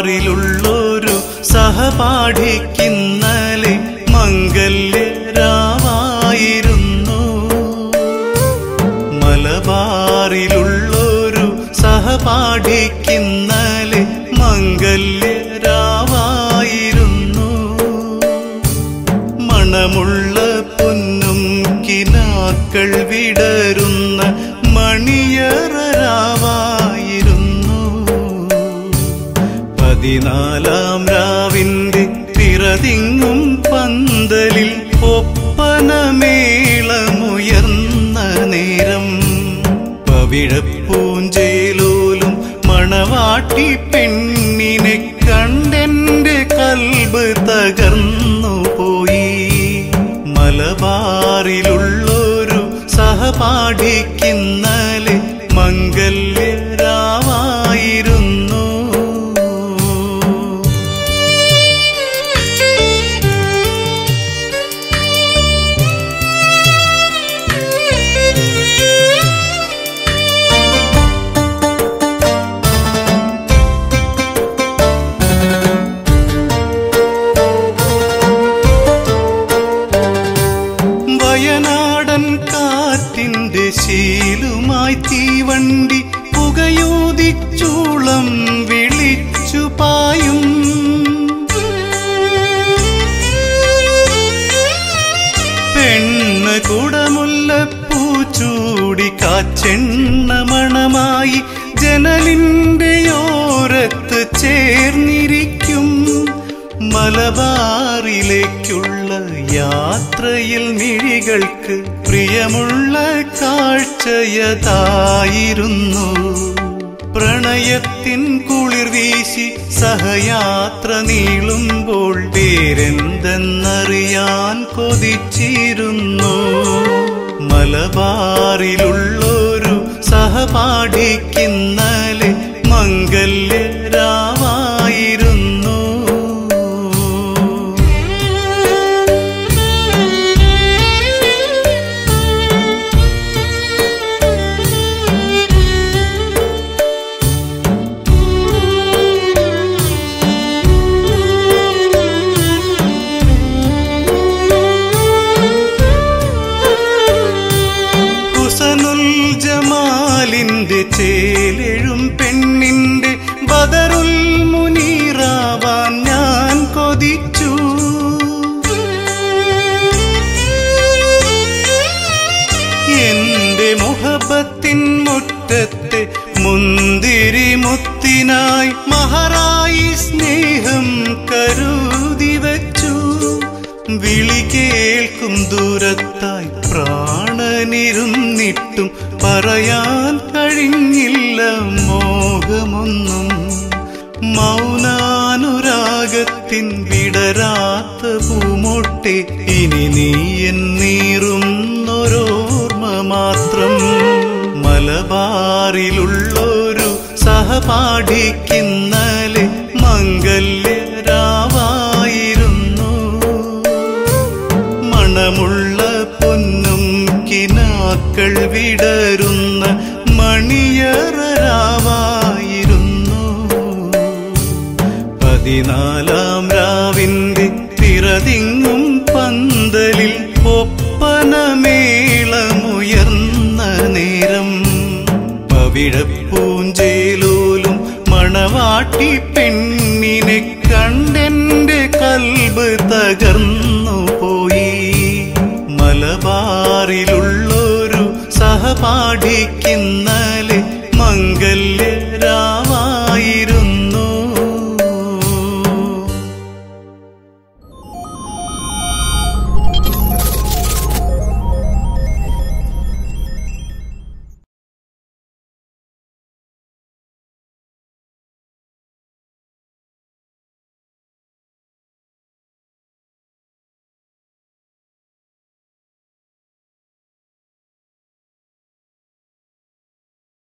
മലബാറിലുള്ളൊരു സഹപാഠിക്കിന്നലെ മംഗല്യരാവായിരുന്നു മലബാറിലുള്ളൊരു സഹപാഠിക്കിന്നലെ മംഗല്യരാവായിരുന്നു മണമുള്ള പൊന്നും കിനാക്കൾ വിടരുന്ന മണിയറാവായിരുന്നു പതിനാലാം രാവിന്റെ തിറതിങ്ങും പന്തലിൽ ഒപ്പനമേളമുയർന്ന നേരം പവിഴപ്പൂഞ്ചേലോലും മണവാട്ടി പെണ്ണിനെ കണ്ടെന്റെ കൽബ് തകർന്നു പോയി മലബാറിലുള്ളൊരു സഹപാഠിക്കിന്നലെ മംഗല്യരാവായിരുന്നു വയനാടൻ കാറ്റിന്റെ ശീലുമായി തീവണ്ടി പുകയൂതിച്ചൂളം വിളിച്ചു പായും പെണ്ണ് കുടമുല്ലപ്പൂ ചൂടി കാച്ചെണ്ണ മണമായി ജനലിന്റെ ഓരത്ത് ചേർന്നിരിക്കും മലബാറിലേക്കുള്ള യാത്രയിൽ മിഴികൾക്ക് പ്രിയമുള്ള കാഴ്ചയതായിരുന്നു പ്രണയത്തിൻ കുളിർ വീശി സഹയാത്ര നീളുമ്പോൾ പേരെന്തെന്നറിയാൻ കൊതിച്ചിരുന്നു മലബാറിലുള്ളൊരു സഹപാഠിക്കിന്നലെ മംഗല്യരാവായിരുന്നു ഹുസനുൽ ജമാലിന്റെ ചേലെഴും പെണ്ണിന്റെ ബദറുൽ മുനീറാവാൻ ഞാൻ കൊതിച്ചു എന്റെ മുഹബത്തിൻ മുറ്റത്തെ മുന്തിരി മുത്തിനായി മഹറായി സ്നേഹം കരുതി വച്ചു വിളി കേൾക്കും ദൂരത്തായി പ്രാണനിരുന്നിട്ടും പറയാൻ കഴിഞ്ഞില്ല മോഹമൊന്നും മൗനാനുരാഗത്തിൻ വിടരാത്ത പൂമൊട്ടെ ഇനി നീ എന്നീറുന്നൊരോർമ്മ മാത്രം മലബാറിലുള്ളൊരു സഹപാഠിക്കിന്നലെ മംഗല്യരാവായിരുന്നു മണമുള്ള പൊന്നും കിനാക്കൾ വിടരുന്ന മണിയറാവായിരുന്നു പതിനാലാം രാവിന്റെ തിറതിങ്ങും പന്തലിൽ ഒപ്പനമേളമുയർന്ന നേരം പവിഴപ്പൂഞ്ചേലോലും മണവാട്ടി പെണ്ണിനെ കണ്ടെന്റെ കൽബ് തകർന്നു പോയി മലബാറിലുള്ളൊരു സഹപാഠിക്കിന്നലെ മംഗല്യ